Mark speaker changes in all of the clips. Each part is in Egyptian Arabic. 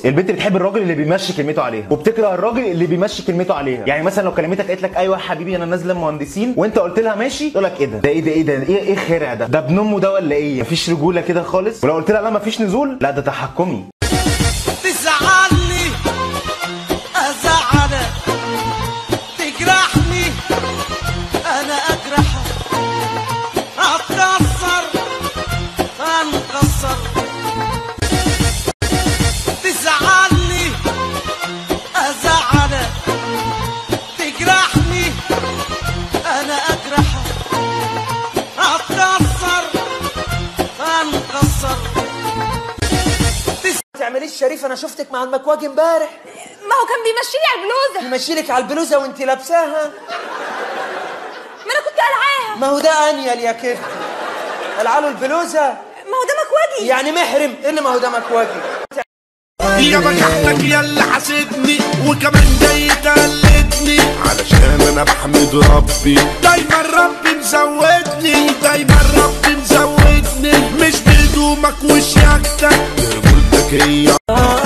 Speaker 1: البنت بتحب الراجل اللي بيمشي كلمته عليها وبتكره الراجل اللي بيمشي كلمته عليها يعني مثلا لو كلمتك قالت لك ايوه يا حبيبي انا نازله مهندسين وانت قلت لها ماشي تقول لك ايه ده ده ايه ده ايه ده ايه ايه خرع ده ده ابن امه ده ولا ايه مفيش رجوله كده خالص ولو قلت لها لا مفيش نزول لا ده تحكمي
Speaker 2: تزعلني ازعلك تجرحني انا اجرحك اتكسر انكسر تزعلني ازعلك تجرحني انا اجرحك اتكسر انكسر تعمليش شريف انا شفتك مع المكواج امبارح
Speaker 3: ما هو كان بيمشيني على البلوزه
Speaker 2: يمشيلك على البلوزه وانت لابساها
Speaker 3: ما انا كنت قلعاها
Speaker 2: ما هو ده انيل يا كده العلو البلوزه
Speaker 3: ما هو ده مكواجي
Speaker 2: يعني محرم ان ما هو ده مكواجي
Speaker 4: يا بجحتك يا اللي حاسدني وكمان جاي تقلدني علشان انا بحمد ربي دايما ربي مزودني دايما ربي مزودني مش بهدومك وشياكتك برجولتك هي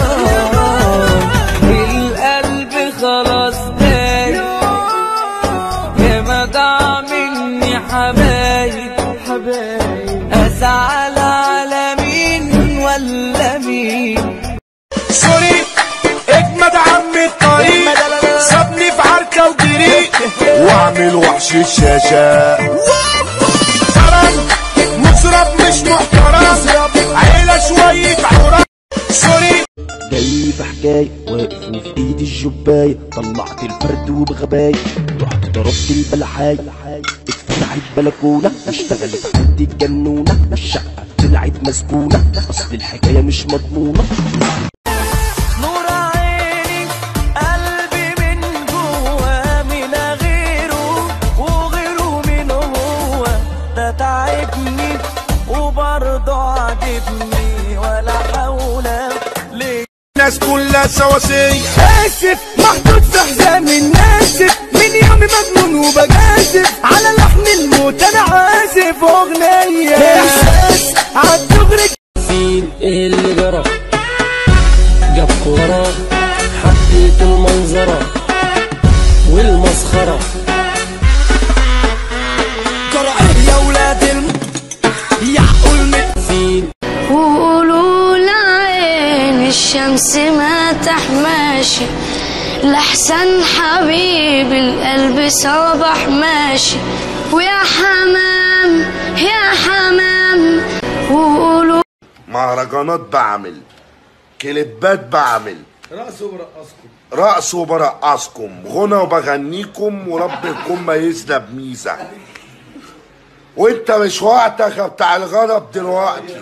Speaker 5: القلب خلاص دايب يا مدع مني حبايب حبايب ازعل على مين ولا مين
Speaker 4: سوري اجمد عم الطريق سابني في عركه وجريت واعمل وحش الشاشه ترى مصرف مش محترم عيله شويه عورات سوري
Speaker 6: جاي في حكاية واقف وفي ايدي الجباية طلعت الفرد وبغباية رحت ضربت البلحاية اتفتحت بلكونة اشتغلت عندي الجنونة الشقة طلعت مسكونة اصل الحكاية مش مضمونة
Speaker 5: نور عيني قلبي من جوا من غيره وغيره من هو ده تعبني وبرضه عاجبني ولا حول ليه
Speaker 4: الناس كلها سواسية
Speaker 5: اسف محطوط في حزام الناسف من يومي مجنون وبجازف على لحن الموت انا عازف اغنية احساس عالدغري
Speaker 7: فين ايه اللي جرى جاب ورا حبيت المنظرة والمسخرة
Speaker 5: جرى يا ولاد الم يعقول من
Speaker 7: فين
Speaker 8: وقولوا لعين الشمس ما تحماشي لحسن حبيب القلب صبح ماشي ويا حمام يا حمام وقولوا
Speaker 4: مهرجانات بعمل كليبات بعمل رقص وبرقصكم رقص وبرقصكم غنى وبغنيكم وربكم ميزنا بميزه وانت مش وقتك يا بتاع الغضب دلوقتي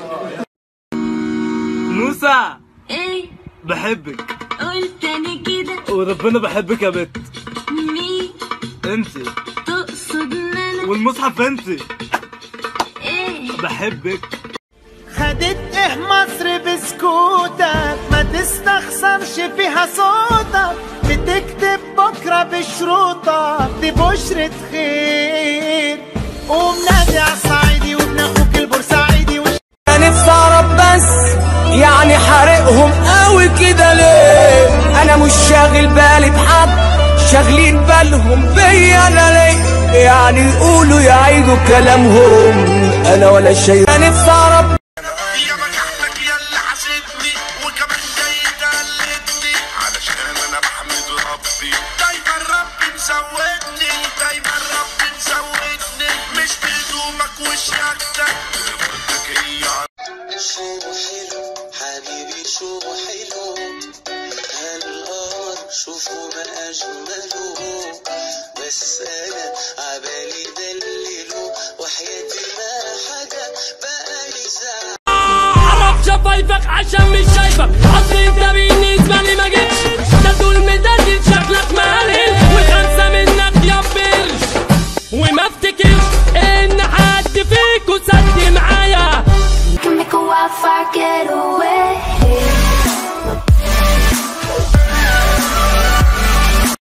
Speaker 5: موسى
Speaker 8: ايه
Speaker 5: بحبك
Speaker 8: قلت تاني كده
Speaker 5: وربنا بحبك يا بت
Speaker 8: مين
Speaker 5: انت
Speaker 8: تقصد ان انا
Speaker 5: والمصحف انت
Speaker 8: ايه
Speaker 5: بحبك
Speaker 2: خدت ايه مصر بسكوتك ما تستخسرش فيها صوتك بتكتب بكرة بشروطك دي بشرة خير قوم نادي على الصعيدي وابن اخوك البورسعيدي وش
Speaker 5: انا نفسي اعرف بس يعني حارقهم قوي كده ليه انا مش شاغل بالي بحد شاغلين بالهم بيا انا ليه يعني يقولوا يعيدوا كلامهم انا ولا شيء انا نفسي اعرف
Speaker 4: يا بجحتك يا اللي حاسدني وكمان جاي تقلدني علشان انا بحمد ربي دايما ربي مزودني دايما ربي مزودني مش بهدومك وشياكتك برجولتك هي
Speaker 2: شو حلو حبيبي شو حلو هالقمر شوفوا ما اجمله بس انا عبالي دلله وحياتي ما حدا بقى لي زعل
Speaker 7: عرف شفايفك عشان مش شايفك اصل انت بالنسبة لي ما جيتش ده طول مدلل شكلك مهلهل وخمسة منك يا بيرش وما افتكرش ان حد فيكو سد معايا